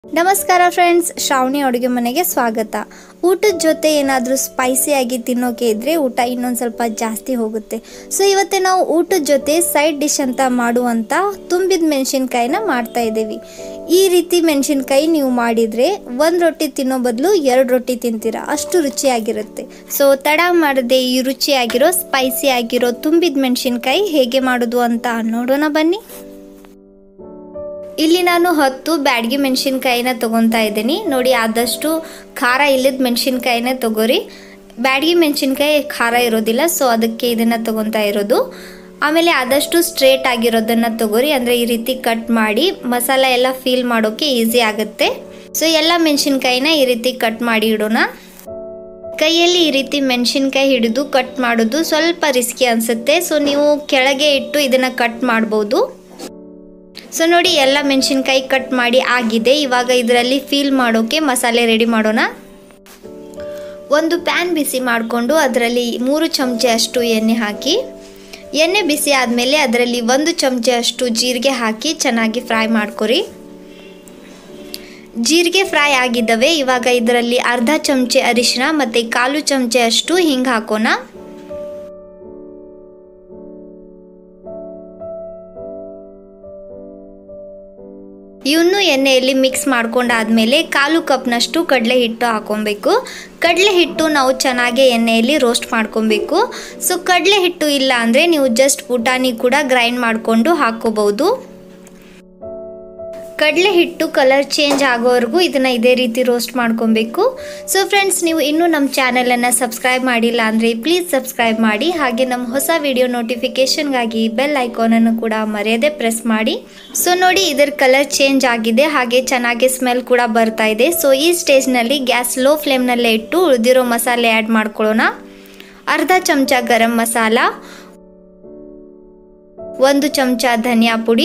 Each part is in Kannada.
ನಮಸ್ಕಾರ ಫ್ರೆಂಡ್ಸ್ ಶ್ರಾವಣಿ ಅಡುಗೆ ಮನೆಗೆ ಸ್ವಾಗತ ಊಟದ ಜೊತೆ ಏನಾದರೂ ಸ್ಪೈಸಿಯಾಗಿ ತಿನ್ನೋಕೆ ಇದ್ದರೆ ಊಟ ಇನ್ನೊಂದು ಸ್ವಲ್ಪ ಜಾಸ್ತಿ ಹೋಗುತ್ತೆ ಸೊ ಇವತ್ತೇ ನಾವು ಊಟದ ಜೊತೆ ಸೈಡ್ ಡಿಶ್ ಅಂತ ಮಾಡುವಂಥ ತುಂಬಿದ ಮೆಣಸಿನ್ಕಾಯಿನ ಮಾಡ್ತಾ ಇದ್ದೀವಿ ಈ ರೀತಿ ಮೆಣಸಿನ್ಕಾಯಿ ನೀವು ಮಾಡಿದರೆ ಒಂದು ರೊಟ್ಟಿ ತಿನ್ನೋ ಬದಲು ಎರಡು ರೊಟ್ಟಿ ತಿಂತೀರಾ ಅಷ್ಟು ರುಚಿಯಾಗಿರುತ್ತೆ ಸೊ ತಡ ಮಾಡದೆ ಈ ರುಚಿಯಾಗಿರೋ ಸ್ಪೈಸಿ ಆಗಿರೋ ತುಂಬಿದ ಮೆಣಸಿನ್ಕಾಯಿ ಹೇಗೆ ಮಾಡೋದು ಅಂತ ನೋಡೋಣ ಬನ್ನಿ ಇಲ್ಲಿ ನಾನು ಹತ್ತು ಬ್ಯಾಡಗಿ ಮೆಣಸಿನ್ಕಾಯಿನ ತಗೊತಾ ಇದ್ದೀನಿ ನೋಡಿ ಆದಷ್ಟು ಖಾರ ಇಲ್ಲದ ಮೆಣಸಿನ್ಕಾಯಿನ ತಗೋರಿ ಬ್ಯಾಡಗಿ ಮೆಣಸಿನ್ಕಾಯಿ ಖಾರ ಇರೋದಿಲ್ಲ ಸೊ ಅದಕ್ಕೆ ಇದನ್ನು ತಗೊತಾ ಇರೋದು ಆಮೇಲೆ ಆದಷ್ಟು ಸ್ಟ್ರೇಟ್ ಆಗಿರೋದನ್ನು ತಗೋರಿ ಅಂದರೆ ಈ ರೀತಿ ಕಟ್ ಮಾಡಿ ಮಸಾಲ ಎಲ್ಲ ಫೀಲ್ ಮಾಡೋಕ್ಕೆ ಈಸಿ ಆಗುತ್ತೆ ಸೊ ಎಲ್ಲ ಮೆಣಸಿನ್ಕಾಯಿನ ಈ ರೀತಿ ಕಟ್ ಮಾಡಿ ಇಡೋಣ ಕೈಯಲ್ಲಿ ಈ ರೀತಿ ಮೆಣಸಿನ್ಕಾಯಿ ಹಿಡಿದು ಕಟ್ ಮಾಡೋದು ಸ್ವಲ್ಪ ರಿಸ್ಕಿ ಅನಿಸುತ್ತೆ ಸೊ ನೀವು ಕೆಳಗೆ ಇಟ್ಟು ಇದನ್ನು ಕಟ್ ಮಾಡ್ಬೋದು ಸೊ ನೋಡಿ ಎಲ್ಲ ಮೆಣಸಿನ್ಕಾಯಿ ಕಟ್ ಮಾಡಿ ಆಗಿದೆ ಇವಾಗ ಇದರಲ್ಲಿ ಫೀಲ್ ಮಾಡೋಕೆ ಮಸಾಲೆ ರೆಡಿ ಮಾಡೋಣ ಒಂದು ಪ್ಯಾನ್ ಬಿಸಿ ಮಾಡಿಕೊಂಡು ಅದರಲ್ಲಿ ಮೂರು ಚಮಚೆ ಅಷ್ಟು ಎಣ್ಣೆ ಹಾಕಿ ಎಣ್ಣೆ ಬಿಸಿ ಆದಮೇಲೆ ಅದರಲ್ಲಿ ಒಂದು ಚಮಚೆ ಅಷ್ಟು ಜೀರಿಗೆ ಹಾಕಿ ಚೆನ್ನಾಗಿ ಫ್ರೈ ಮಾಡ್ಕೊರಿ ಜೀರಿಗೆ ಫ್ರೈ ಆಗಿದ್ದಾವೆ ಇವಾಗ ಇದರಲ್ಲಿ ಅರ್ಧ ಚಮಚೆ ಅರಿಶಿನ ಮತ್ತು ಕಾಲು ಚಮಚೆ ಅಷ್ಟು ಹಿಂಗೆ ಹಾಕೋಣ ಇವನ್ನು ಎಣ್ಣೆಯಲ್ಲಿ ಮಿಕ್ಸ್ ಮಾಡ್ಕೊಂಡಾದ್ಮೇಲೆ ಕಾಲು ಕಪ್ನಷ್ಟು ಕಡಲೆ ಹಿಟ್ಟು ಹಾಕೊಬೇಕು ಕಡಲೆ ಹಿಟ್ಟು ನಾವು ಚೆನ್ನಾಗಿ ಎಣ್ಣೆಯಲ್ಲಿ ರೋಸ್ಟ್ ಮಾಡ್ಕೊಬೇಕು ಸೊ ಕಡಲೆ ಹಿಟ್ಟು ಇಲ್ಲ ಅಂದರೆ ನೀವು ಜಸ್ಟ್ ಪುಟಾಣಿ ಕೂಡ ಗ್ರೈಂಡ್ ಮಾಡಿಕೊಂಡು ಹಾಕ್ಕೋಬಹುದು ಕಡಲೆ ಹಿಟ್ಟು ಕಲರ್ ಚೇಂಜ್ ಆಗೋವರೆಗೂ ಇದನ್ನು ಇದೇ ರೀತಿ ರೋಸ್ಟ್ ಮಾಡ್ಕೊಬೇಕು ಸೊ ಫ್ರೆಂಡ್ಸ್ ನೀವು ಇನ್ನೂ ನಮ್ಮ ಚಾನಲನ್ನು ಸಬ್ಸ್ಕ್ರೈಬ್ ಮಾಡಿಲ್ಲ ಅಂದರೆ ಪ್ಲೀಸ್ ಸಬ್ಸ್ಕ್ರೈಬ್ ಮಾಡಿ ಹಾಗೆ ನಮ್ಮ ಹೊಸ ವಿಡಿಯೋ ನೋಟಿಫಿಕೇಷನ್ಗಾಗಿ ಬೆಲ್ ಐಕಾನನ್ನು ಕೂಡ ಮರೆಯದೆ ಪ್ರೆಸ್ ಮಾಡಿ ಸೊ ನೋಡಿ ಇದರ ಕಲರ್ ಚೇಂಜ್ ಆಗಿದೆ ಹಾಗೆ ಚೆನ್ನಾಗಿ ಸ್ಮೆಲ್ ಕೂಡ ಬರ್ತಾ ಇದೆ ಸೊ ಈ ಸ್ಟೇಜ್ನಲ್ಲಿ ಗ್ಯಾಸ್ ಲೋ ಫ್ಲೇಮ್ನಲ್ಲೇ ಇಟ್ಟು ಉಳಿದಿರೋ ಮಸಾಲೆ ಆ್ಯಡ್ ಮಾಡ್ಕೊಳ್ಳೋಣ ಅರ್ಧ ಚಮಚ ಗರಂ ಮಸಾಲ ಒಂದು ಚಮಚ ಧನಿಯಾ ಪುಡಿ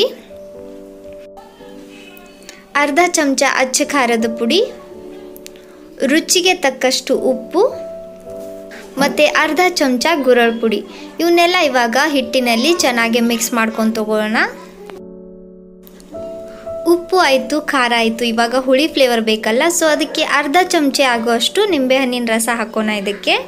ಅರ್ಧ ಚಮಚ ಅಚ್ಚ ಖಾರದ ಪುಡಿ ರುಚಿಗೆ ತಕ್ಕಷ್ಟು ಉಪ್ಪು ಮತ್ತು ಅರ್ಧ ಚಮಚ ಗುರಳ್ ಪುಡಿ ಇವನ್ನೆಲ್ಲ ಇವಾಗ ಹಿಟ್ಟಿನಲ್ಲಿ ಚೆನ್ನಾಗಿ ಮಿಕ್ಸ್ ಮಾಡ್ಕೊಂಡು ತಗೊಳ್ಳೋಣ ಉಪ್ಪು ಆಯಿತು ಖಾರ ಆಯಿತು ಇವಾಗ ಹುಳಿ ಫ್ಲೇವರ್ ಬೇಕಲ್ಲ ಸೊ ಅದಕ್ಕೆ ಅರ್ಧ ಚಮಚೆ ಆಗುವಷ್ಟು ನಿಂಬೆಹಣ್ಣಿನ ರಸ ಹಾಕೋಣ ಇದಕ್ಕೆ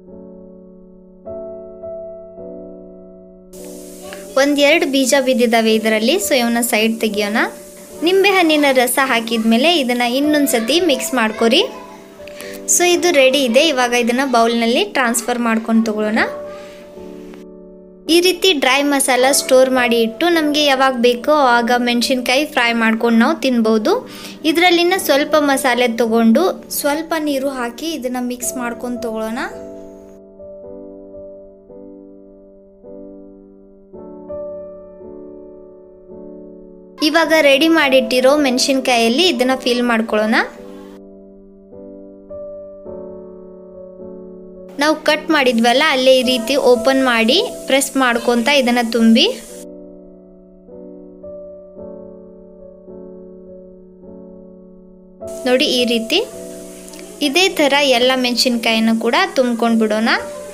ಒಂದೆರಡು ಬೀಜ ಬಿದ್ದಿದ್ದಾವೆ ಇದರಲ್ಲಿ ಸೊ ಇವನ್ನ ಸೈಡ್ ತೆಗಿಯೋಣ ನಿಂಬೆಹಣ್ಣಿನ ರಸ ಹಾಕಿದ್ಮೇಲೆ ಇದನ್ನು ಇನ್ನೊಂದು ಸತಿ ಮಿಕ್ಸ್ ಮಾಡ್ಕೊರಿ ಸೊ ಇದು ರೆಡಿ ಇದೆ ಇವಾಗ ಇದನ್ನು ಬೌಲ್ನಲ್ಲಿ ಟ್ರಾನ್ಸ್ಫರ್ ಮಾಡ್ಕೊಂಡು ತಗೊಳ್ಳೋಣ ಈ ರೀತಿ ಡ್ರೈ ಮಸಾಲ ಸ್ಟೋರ್ ಮಾಡಿ ಇಟ್ಟು ನಮಗೆ ಯಾವಾಗ ಬೇಕೋ ಆವಾಗ ಮೆಣಸಿನ್ಕಾಯಿ ಫ್ರೈ ಮಾಡ್ಕೊಂಡು ನಾವು ತಿನ್ಬೋದು ಇದರಲ್ಲಿನ ಸ್ವಲ್ಪ ಮಸಾಲೆ ತಗೊಂಡು ಸ್ವಲ್ಪ ನೀರು ಹಾಕಿ ಇದನ್ನು ಮಿಕ್ಸ್ ಮಾಡ್ಕೊಂಡು ತಗೊಳ್ಳೋಣ ಇವಾಗ ರೆಡಿ ಮಾಡಿಟ್ಟಿರೋ ಮೆಣಸಿನ್ಕಾಯಲ್ಲಿ ಇದನ್ನ ಫಿಲ್ ಮಾಡ್ಕೊಳ್ಳೋಣ ನಾವು ಕಟ್ ಮಾಡಿದ್ವಲ್ಲ ಅಲ್ಲೇ ಈ ರೀತಿ ಓಪನ್ ಮಾಡಿ ಪ್ರೆಸ್ ಮಾಡ್ಕೊತ ಇದನ್ನ ತುಂಬಿ ನೋಡಿ ಈ ರೀತಿ ಇದೇ ಥರ ಎಲ್ಲ ಮೆಣಸಿನ್ಕಾಯಿನೂ ಕೂಡ ತುಂಬ್ಕೊಂಡು ಬಿಡೋಣ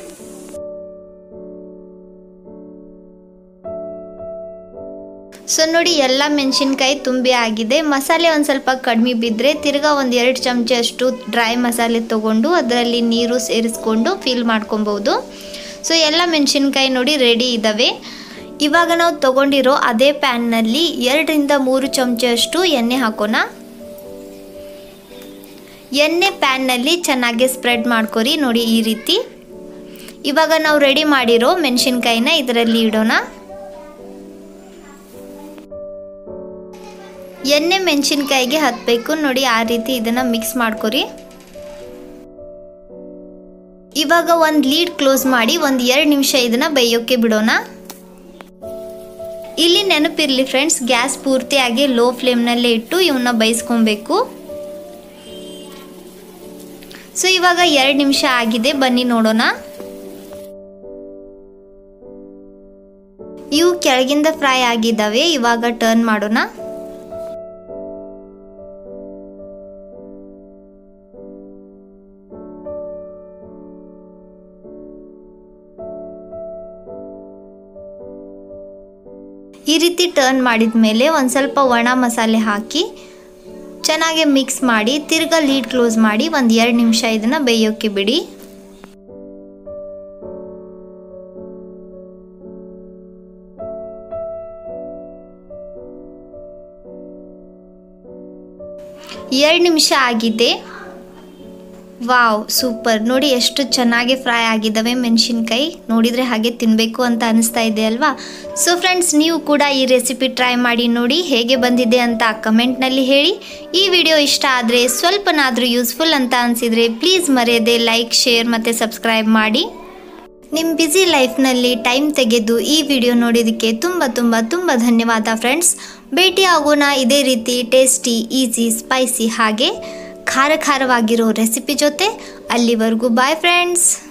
ಸೊ ನೋಡಿ ಎಲ್ಲ ಮೆಣಸಿನ್ಕಾಯಿ ತುಂಬಿ ಆಗಿದೆ ಮಸಾಲೆ ಒಂದು ಸ್ವಲ್ಪ ಕಡಿಮೆ ಬಿದ್ದರೆ ತಿರ್ಗಾ ಒಂದು ಎರಡು ಚಮಚ ಅಷ್ಟು ಡ್ರೈ ಮಸಾಲೆ ತೊಗೊಂಡು ಅದರಲ್ಲಿ ನೀರು ಸೇರಿಸ್ಕೊಂಡು ಫಿಲ್ ಮಾಡ್ಕೊಬೋದು ಸೊ ಎಲ್ಲ ಮೆಣಸಿನ್ಕಾಯಿ ನೋಡಿ ರೆಡಿ ಇದ್ದಾವೆ ಇವಾಗ ನಾವು ತೊಗೊಂಡಿರೋ ಅದೇ ಪ್ಯಾನ್ನಲ್ಲಿ ಎರಡರಿಂದ ಮೂರು ಚಮಚ ಅಷ್ಟು ಎಣ್ಣೆ ಹಾಕೋಣ ಎಣ್ಣೆ ಪ್ಯಾನ್ನಲ್ಲಿ ಚೆನ್ನಾಗಿ ಸ್ಪ್ರೆಡ್ ಮಾಡ್ಕೊರಿ ನೋಡಿ ಈ ರೀತಿ ಇವಾಗ ನಾವು ರೆಡಿ ಮಾಡಿರೋ ಮೆಣಸಿನ್ಕಾಯಿನ ಇದರಲ್ಲಿ ಇಡೋಣ ಎಣ್ಣೆ ಮೆಣಸಿನ್ಕಾಯಿಗೆ ಹತ್ತಬೇಕು ನೋಡಿ ಆ ರೀತಿ ಇದನ್ನು ಮಿಕ್ಸ್ ಮಾಡ್ಕೊರಿ ಇವಾಗ ಒಂದು ಲೀಡ್ ಕ್ಲೋಸ್ ಮಾಡಿ ಒಂದು ಎರಡು ನಿಮಿಷ ಇದನ್ನು ಬೇಯೋಕ್ಕೆ ಬಿಡೋಣ ಇಲ್ಲಿ ನೆನಪಿರಲಿ ಫ್ರೆಂಡ್ಸ್ ಗ್ಯಾಸ್ ಪೂರ್ತಿಯಾಗಿ ಲೋ ಫ್ಲೇಮ್ನಲ್ಲೇ ಇಟ್ಟು ಇವನ್ನ ಬೇಯಿಸ್ಕೊಬೇಕು ಸೊ ಇವಾಗ ಎರಡು ನಿಮಿಷ ಆಗಿದೆ ಬನ್ನಿ ನೋಡೋಣ ಇವು ಕೆಳಗಿಂದ ಫ್ರೈ ಆಗಿದ್ದಾವೆ ಇವಾಗ ಟರ್ನ್ ಮಾಡೋಣ ಈ ರೀತಿ ಟರ್ನ್ ಮಾಡಿದ ಮೇಲೆ ಒಂದು ಸ್ವಲ್ಪ ಒಣ ಮಸಾಲೆ ಹಾಕಿ ಚೆನ್ನಾಗಿ ಮಿಕ್ಸ್ ಮಾಡಿ ತಿರ್ಗಾ ಲೀಡ್ ಕ್ಲೋಸ್ ಮಾಡಿ ಒಂದು ಎರಡು ನಿಮಿಷ ಇದನ್ನು ಬೇಯೋಕ್ಕೆ ಬಿಡಿ ಎರಡು ನಿಮಿಷ ಆಗಿದೆ ವಾವ್ ಸೂಪರ್ ನೋಡಿ ಎಷ್ಟು ಚೆನ್ನಾಗಿ ಫ್ರೈ ಆಗಿದ್ದಾವೆ ಮೆಣಸಿನ್ಕಾಯಿ ನೋಡಿದರೆ ಹಾಗೆ ತಿನ್ನಬೇಕು ಅಂತ ಅನಿಸ್ತಾ ಇದೆ ಅಲ್ವಾ ಸೊ ಫ್ರೆಂಡ್ಸ್ ನೀವು ಕೂಡ ಈ ರೆಸಿಪಿ ಟ್ರೈ ಮಾಡಿ ನೋಡಿ ಹೇಗೆ ಬಂದಿದೆ ಅಂತ ಕಮೆಂಟ್ನಲ್ಲಿ ಹೇಳಿ ಈ ವಿಡಿಯೋ ಇಷ್ಟ ಆದರೆ ಸ್ವಲ್ಪನಾದರೂ ಯೂಸ್ಫುಲ್ ಅಂತ ಅನಿಸಿದರೆ ಪ್ಲೀಸ್ ಮರೆಯದೆ ಲೈಕ್ ಶೇರ್ ಮತ್ತು ಸಬ್ಸ್ಕ್ರೈಬ್ ಮಾಡಿ ನಿಮ್ಮ ಬ್ಯುಸಿ ಲೈಫ್ನಲ್ಲಿ ಟೈಮ್ ತೆಗೆದು ಈ ವಿಡಿಯೋ ನೋಡಿದ್ದಕ್ಕೆ ತುಂಬ ತುಂಬ ತುಂಬ ಧನ್ಯವಾದ ಫ್ರೆಂಡ್ಸ್ ಭೇಟಿ ಆಗೋಣ ಇದೇ ರೀತಿ ಟೇಸ್ಟಿ ಈಸಿ ಸ್ಪೈಸಿ ಹಾಗೆ ಖಾರ ಖಾರವಾಗಿರೋ ರೆಸಿಪಿ ಜೊತೆ ಅಲ್ಲಿವರೆಗೂ ಬಾಯ್ ಫ್ರೆಂಡ್ಸ್